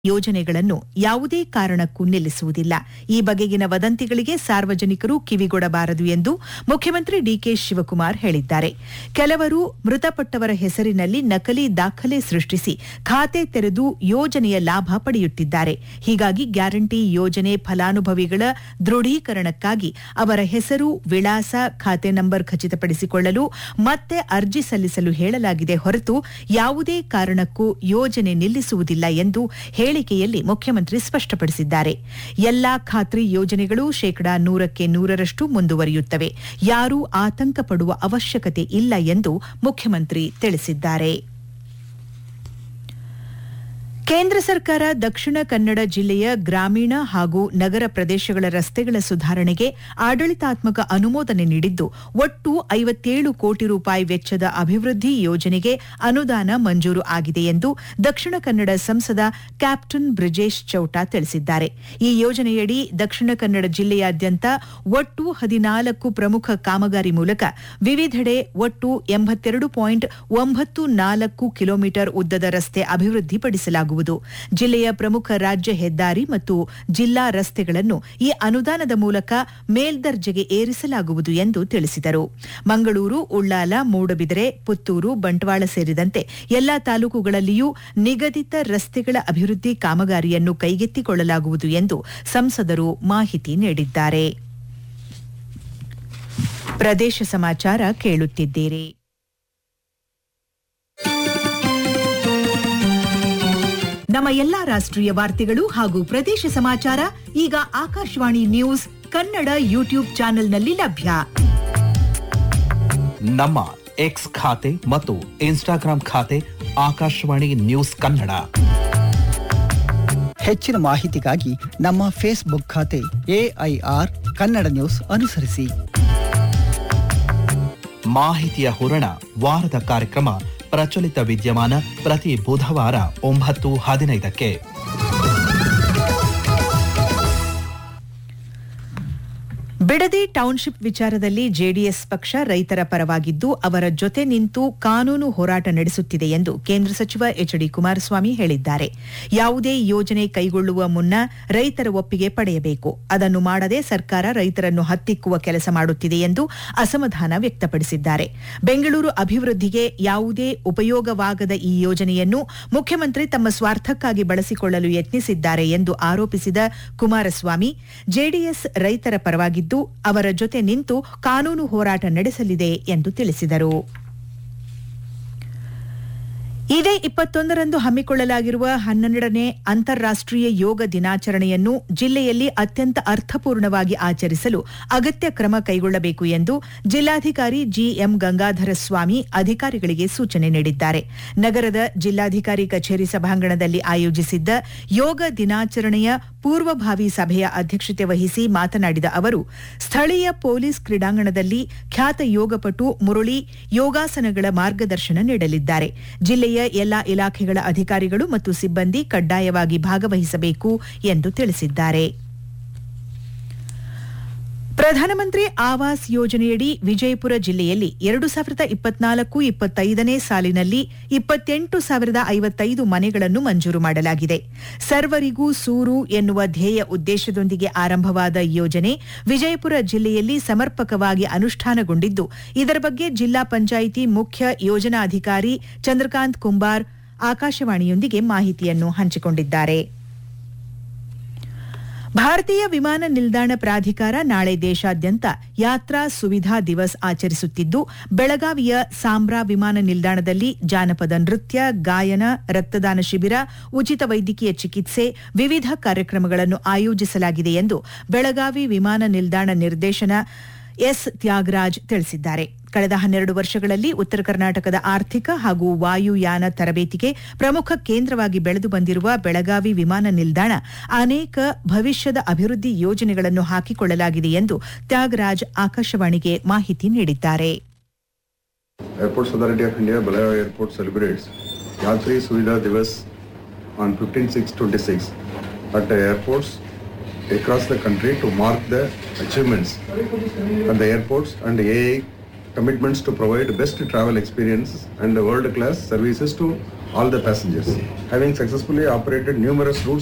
ಯೋಜನೆಗಳನ್ನು ಯಾವುದೇ ಕಾರಣಕ್ಕೂ ನಿಲ್ಲಿಸುವುದಿಲ್ಲ ಈ ಬಗೆಗಿನ ವದಂತಿಗಳಿಗೆ ಸಾರ್ವಜನಿಕರು ಕಿವಿಗೊಡಬಾರದು ಎಂದು ಮುಖ್ಯಮಂತ್ರಿ ಡಿಕೆ ಶಿವಕುಮಾರ್ ಹೇಳಿದ್ದಾರೆ ಕೆಲವರು ಮೃತಪಟ್ಟವರ ಹೆಸರಿನಲ್ಲಿ ನಕಲಿ ದಾಖಲೆ ಸೃಷ್ಟಿಸಿ ಖಾತೆ ತೆರೆದು ಯೋಜನೆಯ ಲಾಭ ಪಡೆಯುತ್ತಿದ್ದಾರೆ ಹೀಗಾಗಿ ಗ್ಯಾರಂಟಿ ಯೋಜನೆ ಫಲಾನುಭವಿಗಳ ದೃಢೀಕರಣಕ್ಕಾಗಿ ಅವರ ಹೆಸರು ವಿಳಾಸ ಖಾತೆ ನಂಬರ್ ಖಚಿತಪಡಿಸಿಕೊಳ್ಳಲು ಮತ್ತೆ ಅರ್ಜಿ ಸಲ್ಲಿಸಲು ಹೇಳಲಾಗಿದೆ ಹೊರತು ಯಾವುದೇ ಕಾರಣಕ್ಕೂ ಯೋಜನೆ ನಿಲ್ಲಿಸುವುದಿಲ್ಲ ಎಂದು ಹೇಳಿಕೆಯಲ್ಲಿ ಮುಖ್ಯಮಂತ್ರಿ ಸ್ಪಷ್ಟಪಡಿಸಿದ್ದಾರೆ ಎಲ್ಲಾ ಖಾತ್ರಿ ಯೋಜನೆಗಳು ಶೇಕಡಾ ನೂರಕ್ಕೆ ನೂರರಷ್ಟು ಮುಂದುವರಿಯುತ್ತವೆ ಯಾರೂ ಆತಂಕ ಪಡುವ ಅವಶ್ಯಕತೆ ಇಲ್ಲ ಎಂದು ಮುಖ್ಯಮಂತ್ರಿ ತಿಳಿಸಿದ್ದಾರೆ ಕೇಂದ್ರ ಸರ್ಕಾರ ದಕ್ಷಿಣ ಕನ್ನಡ ಜಿಲ್ಲೆಯ ಗ್ರಾಮೀಣ ಹಾಗೂ ನಗರ ಪ್ರದೇಶಗಳ ರಸ್ತೆಗಳ ಸುಧಾರಣೆಗೆ ಆಡಳಿತಾತ್ಮಕ ಅನುಮೋದನೆ ನೀಡಿದ್ದು ಒಟ್ಟು ಐವತ್ತೇಳು ಕೋಟಿ ರೂಪಾಯಿ ವೆಚ್ಚದ ಅಭಿವೃದ್ಧಿ ಯೋಜನೆಗೆ ಅನುದಾನ ಮಂಜೂರು ಆಗಿದೆ ಎಂದು ದಕ್ಷಿಣ ಕನ್ನಡ ಸಂಸದ ಕ್ಯಾಪ್ಟನ್ ಬ್ರಿಜೇಶ್ ಚೌಟಾ ತಿಳಿಸಿದ್ದಾರೆ ಈ ಯೋಜನೆಯಡಿ ದಕ್ಷಿಣ ಕನ್ನಡ ಜಿಲ್ಲೆಯಾದ್ಯಂತ ಒಟ್ಟು ಹದಿನಾಲ್ಕು ಪ್ರಮುಖ ಕಾಮಗಾರಿ ಮೂಲಕ ವಿವಿಧೆಡೆ ಒಟ್ಟು ಎಂಬತ್ತೆರಡು ಪಾಯಿಂಟ್ ಒಂಬತ್ತು ನಾಲ್ಕು ಕಿಲೋಮೀಟರ್ ಉದ್ದದ ರಸ್ತೆ ಅಭಿವೃದ್ಧಿಪಡಿಸಲಾಗುವುದು ಜಿಲ್ಲೆಯ ಪ್ರಮುಖ ರಾಜ್ಯ ಹೆದ್ದಾರಿ ಮತ್ತು ಜಿಲ್ಲಾ ರಸ್ತೆಗಳನ್ನು ಈ ಅನುದಾನದ ಮೂಲಕ ಮೇಲ್ದರ್ಜೆಗೆ ಏರಿಸಲಾಗುವುದು ಎಂದು ತಿಳಿಸಿದರು ಮಂಗಳೂರು ಉಳ್ಳಾಲ ಮೂಡಬಿದರೆ ಪುತ್ತೂರು ಬಂಟ್ವಾಳ ಸೇರಿದಂತೆ ಎಲ್ಲಾ ತಾಲೂಕುಗಳಲ್ಲಿಯೂ ನಿಗದಿತ ರಸ್ತೆಗಳ ಅಭಿವೃದ್ಧಿ ಕಾಮಗಾರಿಯನ್ನು ಕೈಗೆತ್ತಿಕೊಳ್ಳಲಾಗುವುದು ಎಂದು ಸಂಸದರು ಮಾಹಿತಿ ನೀಡಿದ್ದಾರೆ ಪ್ರದೇಶ ಸಮಾಚಾರ ಕೇಳುತ್ತಿದ್ದೀರಿ ನಮ್ಮ ಎಲ್ಲಾ ರಾಷ್ಟ್ರೀಯ ವಾರ್ತೆಗಳು ಹಾಗೂ ಪ್ರದೇಶ ಸಮಾಚಾರ ಈಗ ಆಕಾಶವಾಣಿ ನ್ಯೂಸ್ ಕನ್ನಡ ಯೂಟ್ಯೂಬ್ ಚಾನೆಲ್ನಲ್ಲಿ ಲಭ್ಯ ನಮ್ಮ ಎಕ್ಸ್ ಖಾತೆ ಮತ್ತು ಇನ್ಸ್ಟಾಗ್ರಾಂ ಖಾತೆ ಆಕಾಶವಾಣಿ ನ್ಯೂಸ್ ಕನ್ನಡ ಹೆಚ್ಚಿನ ಮಾಹಿತಿಗಾಗಿ ನಮ್ಮ ಫೇಸ್ಬುಕ್ ಖಾತೆ ಎಐಆರ್ ಕನ್ನಡ ನ್ಯೂಸ್ ಅನುಸರಿಸಿ ಮಾಹಿತಿಯ ಹೂರಣ ವಾರದ ಕಾರ್ಯಕ್ರಮ ಪ್ರಚಲಿತ ವಿದ್ಯಮಾನ ಪ್ರತಿ ಬುಧವಾರ ಒಂಬತ್ತು ಹದಿನೈದಕ್ಕೆ ಬಿಡದಿ ಟೌನ್ಶಿಪ್ ವಿಚಾರದಲ್ಲಿ ಜೆಡಿಎಸ್ ಪಕ್ಷ ರೈತರ ಪರವಾಗಿದ್ದು ಅವರ ಜೊತೆ ನಿಂತು ಕಾನೂನು ಹೋರಾಟ ನಡೆಸುತ್ತಿದೆ ಎಂದು ಕೇಂದ್ರ ಸಚಿವ ಎಚ್ ಡಿ ಕುಮಾರಸ್ವಾಮಿ ಹೇಳಿದ್ದಾರೆ ಯಾವುದೇ ಯೋಜನೆ ಕೈಗೊಳ್ಳುವ ಮುನ್ನ ರೈತರ ಒಪ್ಪಿಗೆ ಪಡೆಯಬೇಕು ಅದನ್ನು ಮಾಡದೆ ಸರ್ಕಾರ ರೈತರನ್ನು ಹತ್ತಿಕ್ಕುವ ಕೆಲಸ ಮಾಡುತ್ತಿದೆ ಎಂದು ಅಸಮಾಧಾನ ವ್ಯಕ್ತಪಡಿಸಿದ್ದಾರೆ ಬೆಂಗಳೂರು ಅಭಿವೃದ್ಧಿಗೆ ಯಾವುದೇ ಉಪಯೋಗವಾಗದ ಈ ಯೋಜನೆಯನ್ನು ಮುಖ್ಯಮಂತ್ರಿ ತಮ್ಮ ಸ್ವಾರ್ಥಕ್ಕಾಗಿ ಬಳಸಿಕೊಳ್ಳಲು ಯತ್ನಿಸಿದ್ದಾರೆ ಎಂದು ಆರೋಪಿಸಿದ ಕುಮಾರಸ್ವಾಮಿ ಜೆಡಿಎಸ್ ರೈತರ ಪರವಾಗಿದ್ದು ಅವರ ಜೊತೆ ನಿಂತು ಕಾನೂನು ಹೋರಾಟ ನಡೆಸಲಿದೆ ಎಂದು ತಿಳಿಸಿದರು ಇದೇ ಇಪ್ಪತ್ತೊಂದರಂದು ಹಮ್ಮಿಕೊಳ್ಳಲಾಗಿರುವ ಹನ್ನೆರಡನೇ ಅಂತಾರಾಷ್ಟೀಯ ಯೋಗ ದಿನಾಚರಣೆಯನ್ನು ಜಿಲ್ಲೆಯಲ್ಲಿ ಅತ್ಯಂತ ಅರ್ಥಪೂರ್ಣವಾಗಿ ಆಚರಿಸಲು ಅಗತ್ಯ ಕ್ರಮ ಕೈಗೊಳ್ಳಬೇಕು ಎಂದು ಜಿಲ್ಲಾಧಿಕಾರಿ ಜಿಎಂ ಗಂಗಾಧರ ಸ್ವಾಮಿ ಅಧಿಕಾರಿಗಳಿಗೆ ಸೂಚನೆ ನೀಡಿದ್ದಾರೆ ನಗರದ ಜಿಲ್ಲಾಧಿಕಾರಿ ಕಚೇರಿ ಸಭಾಂಗಣದಲ್ಲಿ ಆಯೋಜಿಸಿದ್ದ ಯೋಗ ದಿನಾಚರಣೆಯ ಪೂರ್ವಭಾವಿ ಸಭೆಯ ಅಧ್ಯಕ್ಷತೆ ವಹಿಸಿ ಮಾತನಾಡಿದ ಅವರು ಸ್ಥಳೀಯ ಪೊಲೀಸ್ ಕ್ರೀಡಾಂಗಣದಲ್ಲಿ ಖ್ಯಾತ ಯೋಗಪಟು ಮುರಳಿ ಯೋಗಾಸನಗಳ ಮಾರ್ಗದರ್ಶನ ನೀಡಲಿದ್ದಾರೆ ಜಿಲ್ಲೆಯ ಎಲ್ಲಾ ಇಲಾಖೆಗಳ ಅಧಿಕಾರಿಗಳು ಮತ್ತು ಸಿಬ್ಬಂದಿ ಕಡ್ಡಾಯವಾಗಿ ಭಾಗವಹಿಸಬೇಕು ಎಂದು ತಿಳಿಸಿದ್ದಾರೆ ಪ್ರಧಾನಮಂತ್ರಿ ಆವಾಸ್ ಯೋಜನೆಯಡಿ ವಿಜಯಪುರ ಜಿಲ್ಲೆಯಲ್ಲಿ ಎರಡು ಸಾವಿರದ ಇಪ್ಪತ್ನಾಲ್ಕು ಇಪ್ಪತ್ತೈದನೇ ಸಾಲಿನಲ್ಲಿ ಇಪ್ಪತ್ತೆಂಟು ಸಾವಿರದ ಐವತ್ತೈದು ಮನೆಗಳನ್ನು ಮಂಜೂರು ಮಾಡಲಾಗಿದೆ ಸರ್ವರಿಗೂ ಸೂರು ಎನ್ನುವ ಧ್ಯೇಯ ಉದ್ದೇಶದೊಂದಿಗೆ ಆರಂಭವಾದ ಯೋಜನೆ ವಿಜಯಪುರ ಜಿಲ್ಲೆಯಲ್ಲಿ ಸಮರ್ಪಕವಾಗಿ ಅನುಷ್ಠಾನಗೊಂಡಿದ್ದು ಇದರ ಬಗ್ಗೆ ಜಿಲ್ಲಾ ಪಂಚಾಯಿತಿ ಮುಖ್ಯ ಯೋಜನಾಧಿಕಾರಿ ಚಂದ್ರಕಾಂತ್ ಕುಂಬಾರ್ ಆಕಾಶವಾಣಿಯೊಂದಿಗೆ ಮಾಹಿತಿಯನ್ನು ಹಂಚಿಕೊಂಡಿದ್ದಾರೆ ಭಾರತೀಯ ವಿಮಾನ ನಿಲ್ದಾಣ ಪ್ರಾಧಿಕಾರ ನಾಳೆ ದೇಶಾದ್ಯಂತ ಯಾತ್ರಾ ಸುವಿಧಾ ದಿವಸ್ ಆಚರಿಸುತ್ತಿದ್ದು ಬೆಳಗಾವಿಯ ಸಾಂಬ್ರಾ ವಿಮಾನ ನಿಲ್ದಾಣದಲ್ಲಿ ಜಾನಪದ ನೃತ್ಯ ಗಾಯನ ರಕ್ತದಾನ ಶಿಬಿರ ಉಚಿತ ವೈದ್ಯಕೀಯ ಚಿಕಿತ್ಸೆ ವಿವಿಧ ಕಾರ್ಯಕ್ರಮಗಳನ್ನು ಆಯೋಜಿಸಲಾಗಿದೆ ಎಂದು ಬೆಳಗಾವಿ ವಿಮಾನ ನಿಲ್ದಾಣ ನಿರ್ದೇಶನ ಎಸ್ ತ್ಯಾಗರಾಜ್ ತಿಳಿಸಿದ್ದಾರೆ ಕಳೆದ ಹನ್ನೆರಡು ವರ್ಷಗಳಲ್ಲಿ ಉತ್ತರ ಕರ್ನಾಟಕದ ಆರ್ಥಿಕ ಹಾಗೂ ವಾಯುಯಾನ ತರಬೇತಿಗೆ ಪ್ರಮುಖ ಕೇಂದ್ರವಾಗಿ ಬೆಳೆದು ಬಂದಿರುವ ಬೆಳಗಾವಿ ವಿಮಾನ ನಿಲ್ದಾಣ ಅನೇಕ ಭವಿಷ್ಯದ ಅಭಿವೃದ್ಧಿ ಯೋಜನೆಗಳನ್ನು ಹಾಕಿಕೊಳ್ಳಲಾಗಿದೆ ಎಂದು ತ್ಯಾಗರಾಜ್ ಆಕಾಶವಾಣಿಗೆ ಮಾಹಿತಿ ನೀಡಿದ್ದಾರೆ Airports Authority of India, Balaya Airport celebrates Yatri Suvidha Divas on 15-6-26 at the airports across the country to mark the achievements at the airports and AA commitments to provide best travel experience and world-class services to all the passengers. Having successfully operated numerous routes